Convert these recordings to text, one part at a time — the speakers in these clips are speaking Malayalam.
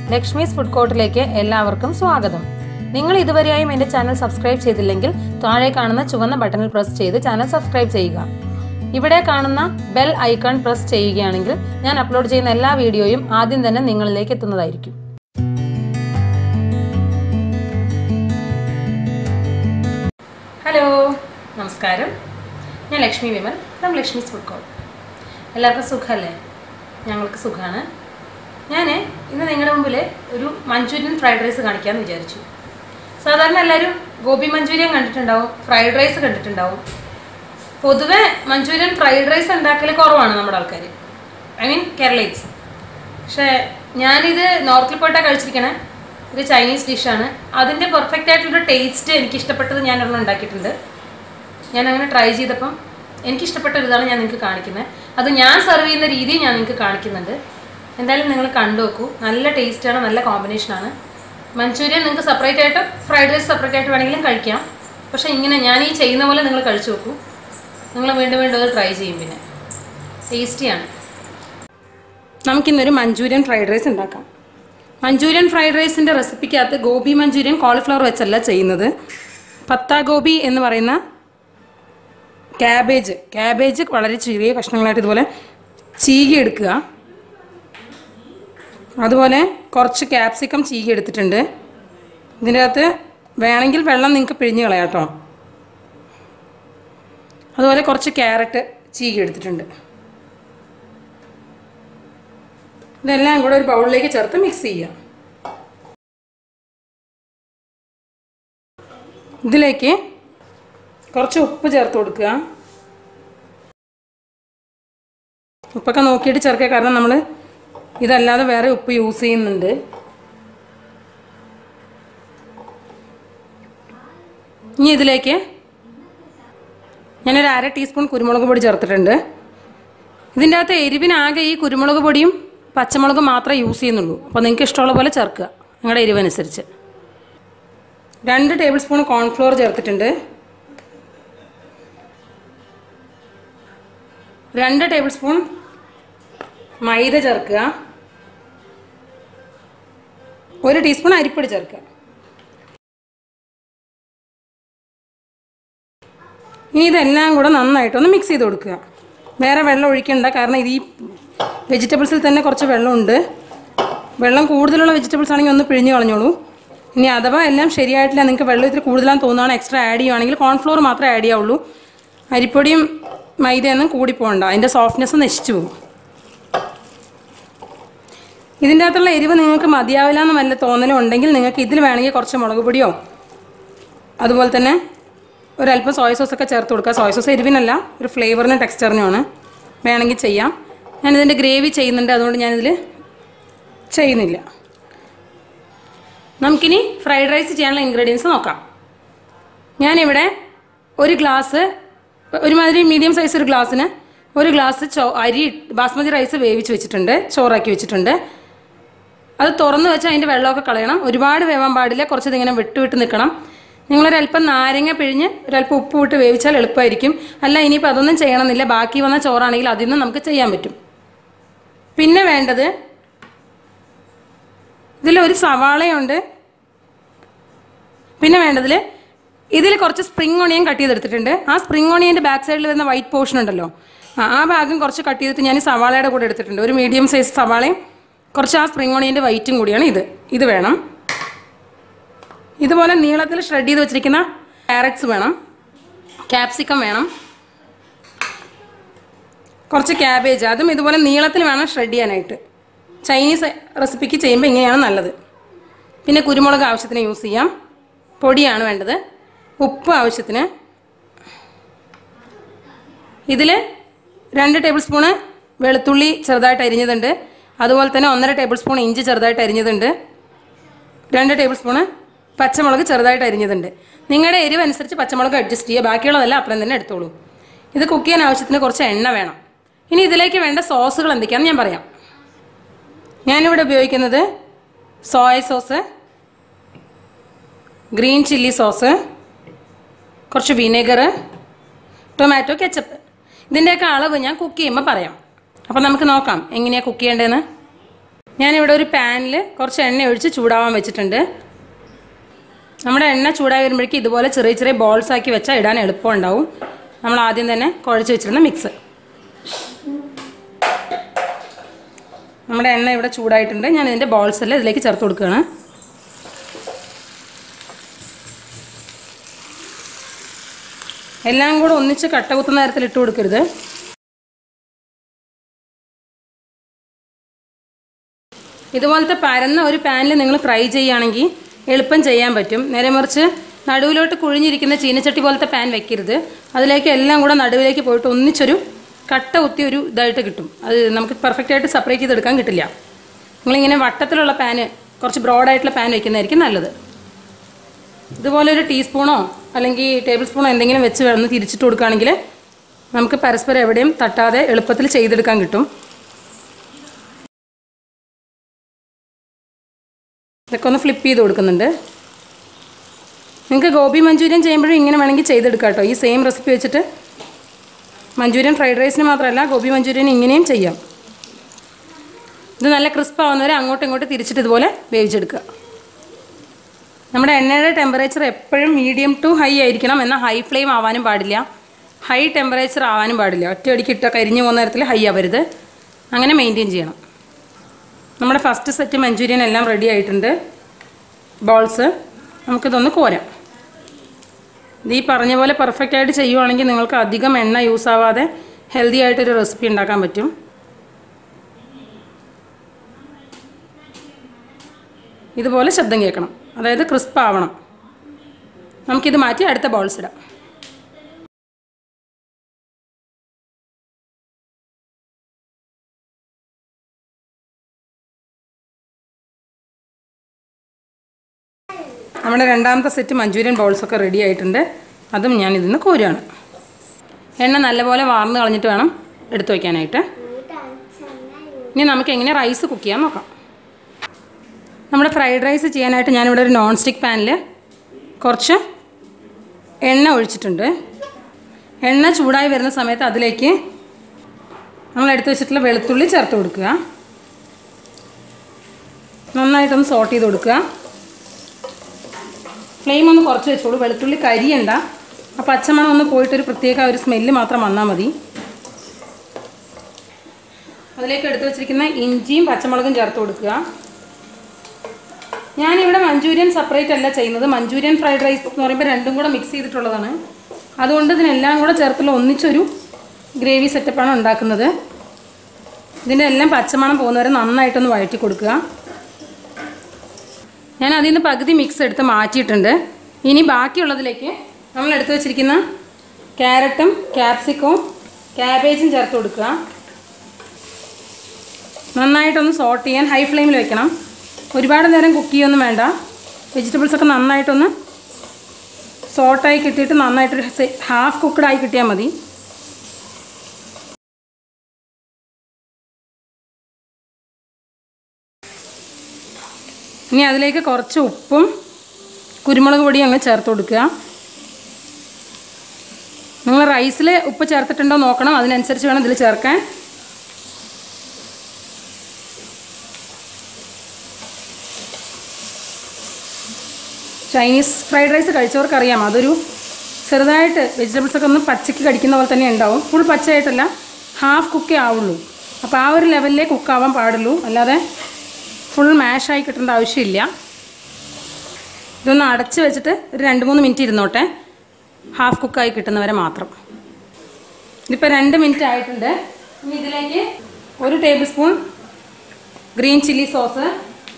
ലക്ഷ്മീസ് ഫുഡ് കോർട്ടിലേക്ക് എല്ലാവർക്കും സ്വാഗതം നിങ്ങൾ ഇതുവരെയായും എൻ്റെ ചാനൽ സബ്സ്ക്രൈബ് ചെയ്തില്ലെങ്കിൽ താഴെ കാണുന്ന ചുവന്ന ബട്ടണിൽ പ്രസ് ചെയ്ത് ചാനൽ സബ്സ്ക്രൈബ് ചെയ്യുക ഇവിടെ കാണുന്ന ബെൽ ഐക്കൺ പ്രസ് ചെയ്യുകയാണെങ്കിൽ ഞാൻ അപ്ലോഡ് ചെയ്യുന്ന എല്ലാ വീഡിയോയും ആദ്യം തന്നെ നിങ്ങളിലേക്ക് എത്തുന്നതായിരിക്കും ഹലോ നമസ്കാരം ഞാൻ Lakshmi Vimal from Lakshmi's food court എല്ലാവർക്കും സുഖമല്ലേ ഞങ്ങൾക്ക് സുഖമാണ് ഞാൻ ഇന്ന് നിങ്ങളുടെ മുമ്പിൽ ഒരു മഞ്ചൂരിയൻ ഫ്രൈഡ് റൈസ് കാണിക്കാമെന്ന് വിചാരിച്ചു സാധാരണ എല്ലാവരും ഗോപി മഞ്ചൂരിയൻ കണ്ടിട്ടുണ്ടാവും ഫ്രൈഡ് റൈസ് കണ്ടിട്ടുണ്ടാവും പൊതുവെ മഞ്ചൂരിയൻ ഫ്രൈഡ് റൈസ് ഉണ്ടാക്കൽ കുറവാണ് നമ്മുടെ ആൾക്കാർ ഐ മീൻ കേരളീസ് പക്ഷേ ഞാനിത് നോർത്തിൽ പോയിട്ടാണ് കഴിച്ചിരിക്കണേ ഇത് ചൈനീസ് ഡിഷാണ് അതിൻ്റെ പെർഫെക്റ്റ് ആയിട്ടുള്ള ടേസ്റ്റ് എനിക്ക് ഇഷ്ടപ്പെട്ടത് ഞാൻ ഒരെണ്ണം ഉണ്ടാക്കിയിട്ടുണ്ട് ഞാൻ അങ്ങനെ ട്രൈ ചെയ്തപ്പം എനിക്ക് ഇഷ്ടപ്പെട്ട ഒരു ഇതാണ് ഞാൻ നിങ്ങൾക്ക് കാണിക്കുന്നത് അത് ഞാൻ സെർവ് ചെയ്യുന്ന രീതി ഞാൻ നിങ്ങൾക്ക് കാണിക്കുന്നുണ്ട് എന്തായാലും നിങ്ങൾ കണ്ടു നോക്കൂ നല്ല ടേസ്റ്റാണ് നല്ല കോമ്പിനേഷനാണ് മഞ്ചൂരിയൻ നിങ്ങൾക്ക് സെപ്പറേറ്റ് ആയിട്ട് ഫ്രൈഡ് റൈസ് സെപ്പറേറ്റ് ആയിട്ട് വേണമെങ്കിലും കഴിക്കാം പക്ഷേ ഇങ്ങനെ ഞാൻ ഈ ചെയ്യുന്ന പോലെ നിങ്ങൾ കഴിച്ചു നോക്കൂ നിങ്ങൾ വീണ്ടും വീണ്ടും അത് ട്രൈ ചെയ്യും പിന്നെ ടേസ്റ്റിയാണ് നമുക്കിന്നൊരു മഞ്ചൂരിയൻ ഫ്രൈഡ് റൈസ് ഉണ്ടാക്കാം മഞ്ചൂരിയൻ ഫ്രൈഡ് റൈസിൻ്റെ റെസിപ്പിക്കകത്ത് ഗോബി മഞ്ചൂരിയൻ കോളിഫ്ലവർ വെച്ചല്ല ചെയ്യുന്നത് പത്താ ഗോബി എന്ന് പറയുന്ന ക്യാബേജ് ക്യാബേജ് വളരെ ചെറിയ കഷ്ണങ്ങളായിട്ട് ഇതുപോലെ ചീകി എടുക്കുക അതുപോലെ കുറച്ച് ക്യാപ്സിക്കം ചീകി എടുത്തിട്ടുണ്ട് ഇതിൻ്റെ അകത്ത് വേണമെങ്കിൽ വെള്ളം നിങ്ങൾക്ക് പിഴിഞ്ഞ് കളയാം കേട്ടോ അതുപോലെ കുറച്ച് ക്യാരറ്റ് ചീകി എടുത്തിട്ടുണ്ട് ഇതെല്ലാം കൂടെ ഒരു ബൗളിലേക്ക് ചേർത്ത് മിക്സ് ചെയ്യുക ഇതിലേക്ക് കുറച്ച് ഉപ്പ് ചേർത്ത് കൊടുക്കുക ഉപ്പൊക്കെ നോക്കിയിട്ട് ചേർക്കുക കാരണം നമ്മൾ ഇതല്ലാതെ വേറെ ഉപ്പ് യൂസ് ചെയ്യുന്നുണ്ട് ഇനി ഇതിലേക്ക് ഞാനൊരു അര ടീസ്പൂൺ കുരുമുളക് പൊടി ചേർത്തിട്ടുണ്ട് ഇതിൻ്റെ അകത്ത് എരിവിനാകെ ഈ കുരുമുളക് പൊടിയും പച്ചമുളകും മാത്രമേ യൂസ് ചെയ്യുന്നുള്ളൂ അപ്പോൾ നിങ്ങൾക്ക് ഇഷ്ടമുള്ള പോലെ ചേർക്കുക നിങ്ങളുടെ എരിവനുസരിച്ച് രണ്ട് ടേബിൾ സ്പൂൺ കോൺഫ്ലോർ ചേർത്തിട്ടുണ്ട് രണ്ട് ടേബിൾ സ്പൂൺ മൈദ ചേർക്കുക ഒരു ടീസ്പൂൺ അരിപ്പൊടി ചേർക്കുക ഇനി ഇതെല്ലാം കൂടെ നന്നായിട്ടൊന്ന് മിക്സ് ചെയ്ത് കൊടുക്കുക വേറെ വെള്ളം ഒഴിക്കണ്ട കാരണം ഇത് ഈ വെജിറ്റബിൾസിൽ തന്നെ കുറച്ച് വെള്ളമുണ്ട് വെള്ളം കൂടുതലുള്ള വെജിറ്റബിൾസ് ആണെങ്കിൽ ഒന്ന് പിഴിഞ്ഞ് കളഞ്ഞോളൂ ഇനി അഥവാ എല്ലാം ശരിയായിട്ടില്ല നിങ്ങൾക്ക് വെള്ളം ഇത്തിരി കൂടുതലാന്ന് തോന്നുകയാണ് എക്സ്ട്രാ ആഡ് ചെയ്യുവാണെങ്കിൽ കോൺഫ്ലോർ മാത്രമേ ആഡ് ചെയ്യാവുള്ളൂ അരിപ്പൊടിയും മൈദയൊന്നും കൂടിപ്പോകണ്ട അതിൻ്റെ സോഫ്റ്റ്നെസ് നശിച്ചു പോകും ഇതിൻ്റെ അകത്തുള്ള എരിവ് നിങ്ങൾക്ക് മതിയാവില്ല എന്ന് വല്ല തോന്നലും ഉണ്ടെങ്കിൽ നിങ്ങൾക്ക് ഇതിൽ വേണമെങ്കിൽ കുറച്ച് മുളക് പൊടിയോ അതുപോലെ തന്നെ ഒരല്പം സോയ സോസ് ഒക്കെ ചേർത്ത് കൊടുക്കുക സോയ സോസ് എരിവിനല്ല ഒരു ഫ്ലേവറിനും ടെക്സ്ചറിനുമാണ് വേണമെങ്കിൽ ചെയ്യാം ഞാനിതിൻ്റെ ഗ്രേവി ചെയ്യുന്നുണ്ട് അതുകൊണ്ട് ഞാനിതിൽ ചെയ്യുന്നില്ല നമുക്കിനി ഫ്രൈഡ് റൈസ് ചെയ്യാനുള്ള ഇൻഗ്രീഡിയൻസ് നോക്കാം ഞാനിവിടെ ഒരു ഗ്ലാസ് ഒരുമാതിരി മീഡിയം സൈസ് ഒരു ഗ്ലാസ്സിന് ഒരു ഗ്ലാസ് ചോ അരി ബാസ്മതി റൈസ് വേവിച്ച് വെച്ചിട്ടുണ്ട് ചോറാക്കി വെച്ചിട്ടുണ്ട് അത് തുറന്ന് വെച്ച് അതിൻ്റെ വെള്ളമൊക്കെ കളയണം ഒരുപാട് വേവാൻ പാടില്ല കുറച്ച് ഇതിങ്ങനെ വിട്ട് വിട്ട് നിൽക്കണം നിങ്ങളൊരല്പം നാരങ്ങ പിഴിഞ്ഞ് ഒരല്പം ഉപ്പ് വിട്ട് വേവിച്ചാൽ എളുപ്പമായിരിക്കും അല്ല ഇനിയിപ്പോൾ അതൊന്നും ചെയ്യണമെന്നില്ല ബാക്കി വന്ന ചോറാണെങ്കിൽ അതിൽ നിന്ന് നമുക്ക് ചെയ്യാൻ പറ്റും പിന്നെ വേണ്ടത് ഇതിലൊരു സവാളയുണ്ട് പിന്നെ വേണ്ടതിൽ ഇതിൽ കുറച്ച് സ്പ്രിംഗ് ഓണിയൻ കട്ട് ചെയ്തെടുത്തിട്ടുണ്ട് ആ സ്പ്രിംഗ് ഓണിയൻ്റെ ബാക്ക് സൈഡിൽ വരുന്ന വൈറ്റ് പോർഷൻ ഉണ്ടല്ലോ ആ ആ ഭാഗം കുറച്ച് കട്ട് ചെയ്തിട്ട് ഞാൻ സവാളയുടെ കൂടെ എടുത്തിട്ടുണ്ട് ഒരു മീഡിയം സൈസ് സവാളയും കുറച്ച് ആ സ്പ്രിംഗ് ഓണിയൻ്റെ വൈറ്റും കൂടിയാണ് ഇത് ഇത് വേണം ഇതുപോലെ നീളത്തിൽ ഷ്രെഡ് ചെയ്ത് വെച്ചിരിക്കുന്ന ക്യാരറ്റ്സ് വേണം ക്യാപ്സിക്കം വേണം കുറച്ച് ക്യാബേജ് അതും ഇതുപോലെ നീളത്തിൽ വേണം ഷ്രെഡ് ചെയ്യാനായിട്ട് ചൈനീസ് റെസിപ്പിക്ക് ചെയ്യുമ്പോൾ ഇങ്ങനെയാണ് നല്ലത് പിന്നെ കുരുമുളക് ആവശ്യത്തിന് യൂസ് ചെയ്യാം പൊടിയാണ് വേണ്ടത് ഉപ്പ് ആവശ്യത്തിന് ഇതിൽ രണ്ട് ടേബിൾ സ്പൂണ് വെളുത്തുള്ളി ചെറുതായിട്ട് അരിഞ്ഞതുണ്ട് അതുപോലെ തന്നെ ഒന്നര ടേബിൾ സ്പൂൺ ഇഞ്ചി ചെറുതായിട്ട് അരിഞ്ഞതുണ്ട് രണ്ട് ടേബിൾ സ്പൂണ് പച്ചമുളക് ചെറുതായിട്ട് അരിഞ്ഞതുണ്ട് നിങ്ങളുടെ എരിവ് അനുസരിച്ച് പച്ചമുളക് അഡ്ജസ്റ്റ് ചെയ്യുക ബാക്കിയുള്ളതെല്ലാം അത്രയും തന്നെ എടുത്തോളൂ ഇത് കുക്ക് ചെയ്യാൻ ആവശ്യത്തിന് കുറച്ച് എണ്ണ വേണം ഇനി ഇതിലേക്ക് വേണ്ട സോസുകൾ എന്തൊക്കെയാണെന്ന് ഞാൻ പറയാം ഞാനിവിടെ ഉപയോഗിക്കുന്നത് soya sauce green chilli sauce കുറച്ച് വിനെഗർ ടൊമാറ്റോ കെച്ചപ്പ് ഇതിൻ്റെയൊക്കെ അളവ് ഞാൻ കുക്ക് ചെയ്യുമ്പോൾ പറയാം അപ്പോൾ നമുക്ക് നോക്കാം എങ്ങനെയാണ് കുക്ക് ചെയ്യേണ്ടതെന്ന് ഞാനിവിടെ ഒരു പാനിൽ കുറച്ച് എണ്ണ ഒഴിച്ച് ചൂടാവാൻ വെച്ചിട്ടുണ്ട് നമ്മുടെ എണ്ണ ചൂടായി വരുമ്പോഴേക്കും ഇതുപോലെ ചെറിയ ചെറിയ ബോൾസ് ആക്കി വെച്ചാൽ ഇടാൻ എളുപ്പമുണ്ടാവും നമ്മൾ ആദ്യം തന്നെ കുഴച്ച് വെച്ചിരുന്ന മിക്സ് നമ്മുടെ എണ്ണ ഇവിടെ ചൂടായിട്ടുണ്ട് ഞാൻ ഇതിൻ്റെ ബോൾസ് എല്ലാം ഇതിലേക്ക് ചേർത്ത് കൊടുക്കുകയാണ് എല്ലാം കൂടെ ഒന്നിച്ച് കട്ട കുത്തുന്ന നേരത്തിൽ ഇട്ട് കൊടുക്കരുത് ഇതുപോലത്തെ പരന്ന ഒരു പാനിൽ നിങ്ങൾ ഫ്രൈ ചെയ്യുകയാണെങ്കിൽ എളുപ്പം ചെയ്യാൻ പറ്റും നേരെ മറിച്ച് നടുവിലോട്ട് കുഴിഞ്ഞിരിക്കുന്ന ചീനച്ചട്ടി പോലത്തെ പാൻ വെക്കരുത് അതിലേക്ക് എല്ലാം കൂടെ നടുവിലേക്ക് പോയിട്ട് ഒന്നിച്ചൊരു കട്ട കുത്തി ഒരു ഇതായിട്ട് കിട്ടും അത് നമുക്ക് പെർഫെക്റ്റ് ആയിട്ട് സെപ്പറേറ്റ് ചെയ്തെടുക്കാൻ കിട്ടില്ല നിങ്ങളിങ്ങനെ വട്ടത്തിലുള്ള പാന് കുറച്ച് ബ്രോഡായിട്ടുള്ള പാൻ വെക്കുന്നതായിരിക്കും നല്ലത് ഇതുപോലെ ഒരു ടീസ്പൂണോ അല്ലെങ്കിൽ ടേബിൾ സ്പൂണോ എന്തെങ്കിലും വെച്ച് വേണം തിരിച്ചിട്ട് കൊടുക്കുകയാണെങ്കിൽ നമുക്ക് പരസ്പരം എവിടെയും തട്ടാതെ എളുപ്പത്തിൽ ചെയ്തെടുക്കാൻ കിട്ടും ഇതൊക്കെ ഒന്ന് ഫ്ലിപ്പ് ചെയ്ത് കൊടുക്കുന്നുണ്ട് നിങ്ങൾക്ക് ഗോബി മഞ്ചൂരിയൻ ചെയ്യുമ്പോഴും ഇങ്ങനെ വേണമെങ്കിൽ ചെയ്തെടുക്കാം കേട്ടോ ഈ സെയിം റെസിപ്പി വെച്ചിട്ട് മഞ്ചൂരിയൻ ഫ്രൈഡ് റൈസിന് മാത്രമല്ല ഗോബി മഞ്ചൂരിയൻ ഇങ്ങനെയും ചെയ്യാം ഇത് നല്ല ക്രിസ്പ് ആവുന്നവരെ അങ്ങോട്ടും ഇങ്ങോട്ടും തിരിച്ചിട്ട് ഇതുപോലെ വേവിച്ചെടുക്കുക നമ്മുടെ എണ്ണയുടെ ടെമ്പറേച്ചർ എപ്പോഴും മീഡിയം ടു ഹൈ ആയിരിക്കണം എന്നാൽ ഹൈ ഫ്ലെയിം ആവാനും പാടില്ല ഹൈ ടെമ്പറേച്ചർ ആവാനും പാടില്ല ഒറ്റയടിക്ക് ഇട്ട കരിഞ്ഞു പോകുന്ന തരത്തിൽ ഹൈ ആവരുത് അങ്ങനെ മെയിൻറ്റെയിൻ ചെയ്യണം നമ്മുടെ ഫസ്റ്റ് സെറ്റ് മഞ്ചൂരിയൻ എല്ലാം റെഡി ആയിട്ടുണ്ട് ബോൾസ് നമുക്കിതൊന്ന് കോരാം ഇത് ഈ പറഞ്ഞ പോലെ പെർഫെക്റ്റ് ആയിട്ട് ചെയ്യുവാണെങ്കിൽ നിങ്ങൾക്ക് അധികം എണ്ണ യൂസ് ആവാതെ ഹെൽത്തി ആയിട്ടൊരു റെസിപ്പി ഉണ്ടാക്കാൻ പറ്റും ഇതുപോലെ ശബ്ദം കേൾക്കണം അതായത് ക്രിസ്പ് ആവണം നമുക്കിത് മാറ്റി അടുത്ത ബോൾസ് ഇടാം നമ്മുടെ രണ്ടാമത്തെ സെറ്റ് മഞ്ചൂരിയൻ ബൗൾസൊക്കെ റെഡി ആയിട്ടുണ്ട് അതും ഞാൻ ഇതിന്ന് കോരുകയാണ് എണ്ണ നല്ലപോലെ വാർന്ന് കളഞ്ഞിട്ട് വേണം എടുത്തു വയ്ക്കാനായിട്ട് ഇനി നമുക്ക് എങ്ങനെ റൈസ് കുക്ക് ചെയ്യാൻ നോക്കാം നമ്മുടെ ഫ്രൈഡ് റൈസ് ചെയ്യാനായിട്ട് ഞാനിവിടെ ഒരു നോൺ സ്റ്റിക്ക് പാനിൽ കുറച്ച് എണ്ണ ഒഴിച്ചിട്ടുണ്ട് എണ്ണ ചൂടായി വരുന്ന സമയത്ത് അതിലേക്ക് നമ്മൾ എടുത്തു വെച്ചിട്ടുള്ള വെളുത്തുള്ളി ചേർത്ത് കൊടുക്കുക നന്നായിട്ടൊന്ന് സോട്ട് ചെയ്ത് കൊടുക്കുക ഫ്ലെയിം ഒന്ന് കുറച്ച് വെച്ചോളൂ വെളുത്തുള്ളി കരിയണ്ട ആ പച്ചമണം ഒന്ന് പോയിട്ടൊരു പ്രത്യേക ഒരു സ്മെല്ല് മാത്രം വന്നാൽ മതി അതിലേക്ക് എടുത്തു വെച്ചിരിക്കുന്ന ഇഞ്ചിയും പച്ചമുളകും ചേർത്ത് കൊടുക്കുക ഞാനിവിടെ മഞ്ചൂരിയൻ സെപ്പറേറ്റ് അല്ല ചെയ്യുന്നത് മഞ്ചൂരിയൻ ഫ്രൈഡ് റൈസ് എന്ന് പറയുമ്പോൾ രണ്ടും കൂടെ മിക്സ് ചെയ്തിട്ടുള്ളതാണ് അതുകൊണ്ട് ഇതിനെല്ലാം കൂടെ ചേർത്തുള്ള ഒന്നിച്ചൊരു ഗ്രേവി സെറ്റപ്പാണ് ഉണ്ടാക്കുന്നത് ഇതിൻ്റെ എല്ലാം പച്ചമണം പോകുന്നവരെ നന്നായിട്ടൊന്ന് വഴറ്റി കൊടുക്കുക ഞാൻ അതിൽ നിന്ന് പകുതി മിക്സ് എടുത്ത് മാറ്റിയിട്ടുണ്ട് ഇനി ബാക്കിയുള്ളതിലേക്ക് നമ്മൾ എടുത്തു വെച്ചിരിക്കുന്ന ക്യാരറ്റും ക്യാപ്സിക്കവും ക്യാബേജും ചേർത്ത് കൊടുക്കുക നന്നായിട്ടൊന്ന് സോട്ട് ചെയ്യാൻ ഹൈ ഫ്ലെയിമിൽ വെക്കണം ഒരുപാട് നേരം കുക്ക് ചെയ്യൊന്നും വേണ്ട വെജിറ്റബിൾസ് ഒക്കെ നന്നായിട്ടൊന്ന് സോട്ടായി കിട്ടിയിട്ട് നന്നായിട്ടൊരു ഹാഫ് കുക്ക്ഡ് ആയി കിട്ടിയാൽ മതി ഇനി അതിലേക്ക് കുറച്ച് ഉപ്പും കുരുമുളക് പൊടിയും അങ്ങ് ചേർത്ത് കൊടുക്കുക നിങ്ങൾ റൈസിൽ ഉപ്പ് ചേർത്തിട്ടുണ്ടോ നോക്കണം അതിനനുസരിച്ച് വേണം ഇതിൽ ചേർക്കാൻ ചൈനീസ് ഫ്രൈഡ് റൈസ് കഴിച്ചവർക്ക് അറിയാം അതൊരു ചെറുതായിട്ട് വെജിറ്റബിൾസ് ഒക്കെ ഒന്ന് പച്ചയ്ക്ക് കടിക്കുന്ന പോലെ തന്നെ ഉണ്ടാവും ഫുൾ പച്ചയായിട്ടല്ല ഹാഫ് കുക്കേ ആവുള്ളൂ അപ്പോൾ ആ ഒരു ലെവലിലേ കുക്കാവാൻ പാടുള്ളൂ അല്ലാതെ ഫുൾ മാഷായി കിട്ടേണ്ട ആവശ്യമില്ല ഇതൊന്ന് അടച്ച് വെച്ചിട്ട് ഒരു രണ്ട് മൂന്ന് മിനിറ്റ് ഇരുന്നോട്ടെ ഹാഫ് കുക്കായി കിട്ടുന്നവരെ മാത്രം ഇതിപ്പോൾ രണ്ട് മിനിറ്റ് ആയിട്ടുണ്ട് ഇനി ഇതിലേക്ക് ഒരു tablespoon green chilli sauce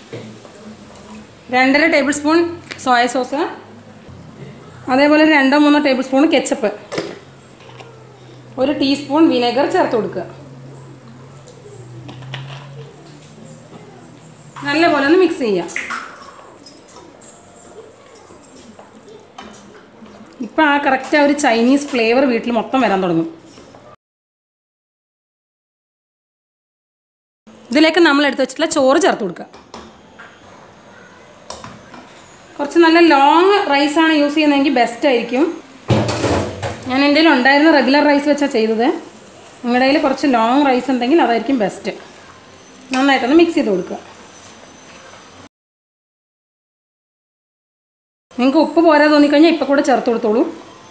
രണ്ടര ടേബിൾ സ്പൂൺ സോയ സോസ് അതേപോലെ രണ്ടോ മൂന്നോ ടേബിൾ സ്പൂൺ കെച്ചപ്പ് ഒരു ടീസ്പൂൺ വിനെഗർ ചേർത്ത് കൊടുക്കുക നല്ലപോലെ ഒന്ന് മിക്സ് ചെയ്യാം ഇപ്പം ആ കറക്റ്റ് ആ ഒരു ചൈനീസ് ഫ്ലേവർ വീട്ടിൽ മൊത്തം വരാൻ തുടങ്ങും ഇതിലേക്ക് നമ്മൾ എടുത്ത് വെച്ചിട്ടുള്ള ചോറ് ചേർത്ത് കൊടുക്കുക കുറച്ച് നല്ല ലോങ് റൈസാണ് യൂസ് ചെയ്യുന്നതെങ്കിൽ ബെസ്റ്റ് ആയിരിക്കും ഞാൻ എൻ്റെ കയ്യിൽ ഉണ്ടായിരുന്ന റെഗുലർ റൈസ് വെച്ചാണ് ചെയ്തത് നിങ്ങളുടെ കയ്യിൽ കുറച്ച് ലോങ് റൈസ് ഉണ്ടെങ്കിൽ അതായിരിക്കും ബെസ്റ്റ് നന്നായിട്ടൊന്ന് മിക്സ് ചെയ്ത് കൊടുക്കുക നിങ്ങൾക്ക് ഉപ്പ് പോരാ തോന്നിക്കഴിഞ്ഞാൽ ഇപ്പം കൂടെ ചേർത്ത് കൊടുത്തോളൂ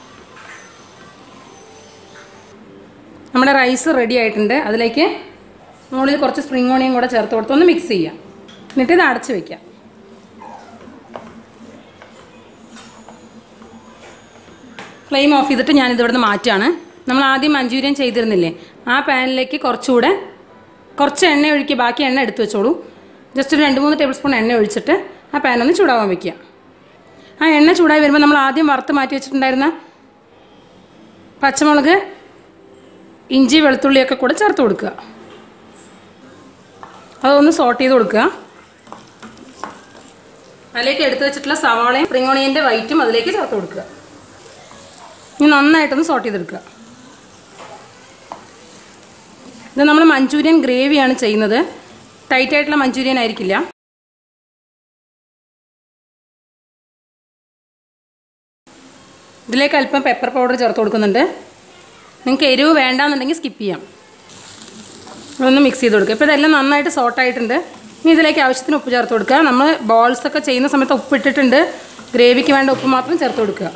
നമ്മുടെ റൈസ് റെഡി ആയിട്ടുണ്ട് അതിലേക്ക് മുകളിൽ കുറച്ച് സ്പ്രിംഗ് ഓണിയും കൂടെ ചേർത്ത് കൊടുത്ത് ഒന്ന് മിക്സ് ചെയ്യാം എന്നിട്ട് ഇത് അടച്ച് വെക്കാം ഫ്ലെയിം ഓഫ് ചെയ്തിട്ട് ഞാനിത് ഇവിടുന്ന് മാറ്റുകയാണ് നമ്മൾ ആദ്യം മഞ്ചൂരിയൻ ചെയ്തിരുന്നില്ലേ ആ പാനിലേക്ക് കുറച്ചുകൂടെ കുറച്ച് എണ്ണ ഒഴിക്കുക ബാക്കി എണ്ണ എടുത്ത് വെച്ചോളൂ ജസ്റ്റ് ഒരു രണ്ട് മൂന്ന് ടേബിൾ സ്പൂൺ എണ്ണ ഒഴിച്ചിട്ട് ആ പാൻ ഒന്ന് ചൂടാവാൻ വെക്കുക ആ എണ്ണ ചൂടായി വരുമ്പോൾ നമ്മൾ ആദ്യം വറുത്ത് മാറ്റി വെച്ചിട്ടുണ്ടായിരുന്ന പച്ചമുളക് ഇഞ്ചി വെളുത്തുള്ളിയൊക്കെ കൂടെ ചേർത്ത് കൊടുക്കുക അതൊന്ന് സോട്ട് ചെയ്ത് കൊടുക്കുക അതിലേക്ക് എടുത്തു വെച്ചിട്ടുള്ള സവാളയും സ്പ്രിംഗ് ഓണിയൻ്റെ വൈറ്റും അതിലേക്ക് ചേർത്ത് കൊടുക്കുക ഇനി നന്നായിട്ടൊന്ന് സോട്ട് ചെയ്തെടുക്കുക ഇത് നമ്മൾ മഞ്ചൂരിയൻ ഗ്രേവിയാണ് ചെയ്യുന്നത് ടൈറ്റ് ആയിട്ടുള്ള മഞ്ചൂരിയൻ ആയിരിക്കില്ല ഇതിലേക്ക് അല്പം പെപ്പർ പൗഡർ ചേർത്ത് കൊടുക്കുന്നുണ്ട് നിങ്ങൾക്ക് എരിവ് വേണ്ടാന്നുണ്ടെങ്കിൽ സ്കിപ്പ് ചെയ്യാം ഒന്ന് മിക്സ് ചെയ്ത് കൊടുക്കുക ഇപ്പോൾ ഇതെല്ലാം നന്നായിട്ട് സോട്ടായിട്ടുണ്ട് ഇനി ഇതിലേക്ക് ആവശ്യത്തിന് ഉപ്പ് ചേർത്ത് കൊടുക്കുക നമ്മൾ ബോൾസ് ഒക്കെ ചെയ്യുന്ന സമയത്ത് ഉപ്പ് ഇട്ടിട്ടുണ്ട് ഗ്രേവിക്ക് വേണ്ട ഉപ്പ് മാത്രം ചേർത്ത് കൊടുക്കുക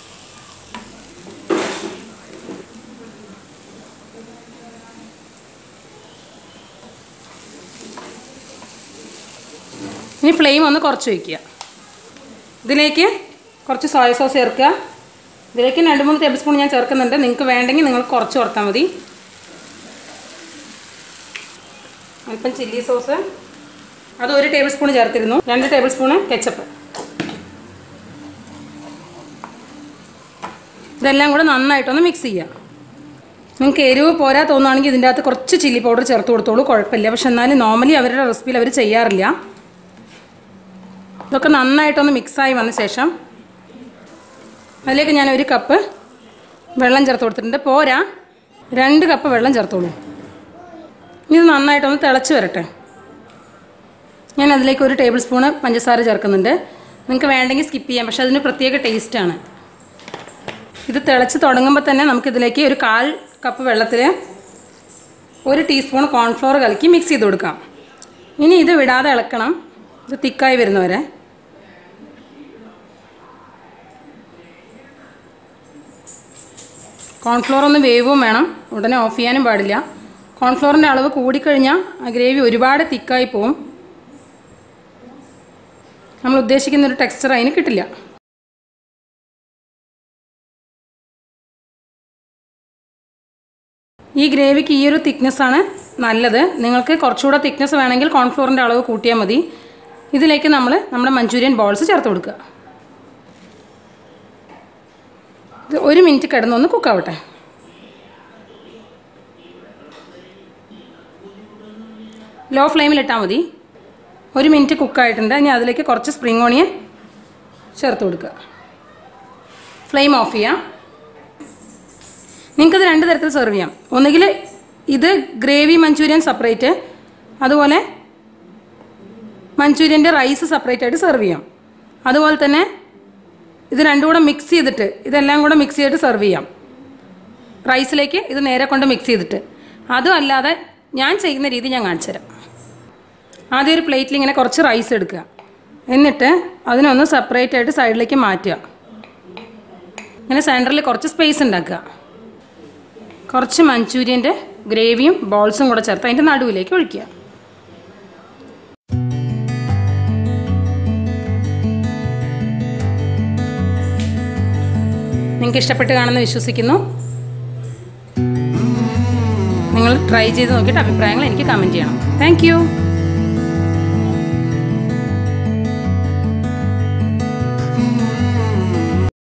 ഇനി ഫ്ലെയിം ഒന്ന് കുറച്ച് വയ്ക്കുക ഇതിലേക്ക് കുറച്ച് സോയ സോസ് ചേർക്കുക ഇതിലേക്ക് രണ്ട് മൂന്ന് ടേബിൾ സ്പൂൺ ഞാൻ ചേർക്കുന്നുണ്ട് നിങ്ങൾക്ക് വേണ്ടെങ്കിൽ നിങ്ങൾ കുറച്ച് ചേർത്താൽ മതി അല്പം ചില്ലി സോസ് അത് ഒരു ടേബിൾ സ്പൂൺ ചേർത്തിരുന്നു രണ്ട് ടേബിൾ സ്പൂണ് കെച്ചപ്പ് ഇതെല്ലാം കൂടെ നന്നായിട്ടൊന്ന് മിക്സ് ചെയ്യുക നിങ്ങൾക്ക് എരിവ് പോരാ തോന്നുകയാണെങ്കിൽ ഇതിൻ്റെ അകത്ത് കുറച്ച് ചില്ലി പൗഡർ ചേർത്ത് കൊടുത്തോളൂ കുഴപ്പമില്ല പക്ഷെ എന്നാലും നോർമലി അവരുടെ റെസിപ്പിയിൽ അവർ ചെയ്യാറില്ല ഇതൊക്കെ നന്നായിട്ടൊന്ന് മിക്സായി വന്ന ശേഷം അതിലേക്ക് ഞാൻ ഒരു കപ്പ് വെള്ളം ചേർത്ത് കൊടുത്തിട്ടുണ്ട് പോരാ രണ്ട് കപ്പ് വെള്ളം ചേർത്തോളൂ ഇനി ഇത് നന്നായിട്ടൊന്ന് തിളച്ച് വരട്ടെ ഞാൻ അതിലേക്ക് ഒരു ടേബിൾ സ്പൂണ് പഞ്ചസാര ചേർക്കുന്നുണ്ട് നിങ്ങൾക്ക് വേണ്ടെങ്കിൽ സ്കിപ്പ് ചെയ്യാം പക്ഷേ അതിന് പ്രത്യേക ടേസ്റ്റാണ് ഇത് തിളച്ച് തുടങ്ങുമ്പോൾ തന്നെ നമുക്കിതിലേക്ക് ഒരു കാൽ കപ്പ് വെള്ളത്തിൽ ഒരു ടീസ്പൂൺ കോൺഫ്ലോർ കലക്കി മിക്സ് ചെയ്ത് കൊടുക്കാം ഇനി ഇത് വിടാതെ ഇളക്കണം ഇത് തിക്കായി വരുന്നവരെ കോൺഫ്ലോർ ഒന്ന് വേവും വേണം ഉടനെ ഓഫ് ചെയ്യാനും പാടില്ല കോൺഫ്ലോറിൻ്റെ അളവ് കൂടിക്കഴിഞ്ഞാൽ ആ ഗ്രേവി ഒരുപാട് തിക്കായി പോവും നമ്മൾ ഉദ്ദേശിക്കുന്ന ഒരു ടെക്സ്ചർ അതിന് കിട്ടില്ല ഈ ഗ്രേവിക്ക് ഈ ഒരു തിക്നെസ്സാണ് നല്ലത് നിങ്ങൾക്ക് കുറച്ചുകൂടെ തിക്നെസ് വേണമെങ്കിൽ കോൺഫ്ലോറിൻ്റെ അളവ് കൂട്ടിയാൽ മതി ഇതിലേക്ക് നമ്മൾ നമ്മുടെ മഞ്ചൂരിയൻ ബോൾസ് ചേർത്ത് കൊടുക്കുക ഇത് ഒരു മിനിറ്റ് കിടന്നൊന്ന് കുക്കാവട്ടെ ലോ ഫ്ലെയിമിലിട്ടാൽ മതി ഒരു മിനിറ്റ് കുക്കായിട്ടുണ്ട് ഇനി അതിലേക്ക് കുറച്ച് സ്പ്രിംഗ് ഓണിയൻ ചേർത്ത് കൊടുക്കുക ഫ്ലെയിം ഓഫ് ചെയ്യാം നിങ്ങൾക്കത് രണ്ട് തരത്തിൽ സെർവ് ചെയ്യാം ഒന്നുകിൽ ഇത് ഗ്രേവി മഞ്ചൂരിയൻ സെപ്പറേറ്റ് അതുപോലെ മഞ്ചൂരിയൻ്റെ റൈസ് സെപ്പറേറ്റ് ആയിട്ട് സെർവ് ചെയ്യാം അതുപോലെ തന്നെ ഇത് രണ്ടും കൂടെ മിക്സ് ചെയ്തിട്ട് ഇതെല്ലാം കൂടെ മിക്സ് ചെയ്തിട്ട് സെർവ് ചെയ്യാം റൈസിലേക്ക് ഇത് നേരെ കൊണ്ട് മിക്സ് ചെയ്തിട്ട് അതും അല്ലാതെ ഞാൻ ചെയ്യുന്ന രീതി ഞാൻ കാണിച്ചു തരാം ആദ്യം ഒരു പ്ലേറ്റിൽ ഇങ്ങനെ കുറച്ച് റൈസ് എടുക്കുക എന്നിട്ട് അതിനൊന്ന് സെപ്പറേറ്റ് ആയിട്ട് സൈഡിലേക്ക് മാറ്റുക ഇങ്ങനെ സെൻറ്ററിൽ കുറച്ച് സ്പേസ് ഉണ്ടാക്കുക കുറച്ച് മഞ്ചൂരിയൻ്റെ ഗ്രേവിയും ബോൾസും കൂടെ ചേർത്ത് അതിൻ്റെ നടുവിലേക്ക് ഒഴിക്കുക നിങ്ങൾക്ക് ഇഷ്ടപ്പെട്ട് കാണുമെന്ന് വിശ്വസിക്കുന്നു നിങ്ങൾ ട്രൈ ചെയ്ത് നോക്കിയിട്ട് അഭിപ്രായങ്ങൾ എനിക്ക് കമൻറ്റ് ചെയ്യണം താങ്ക്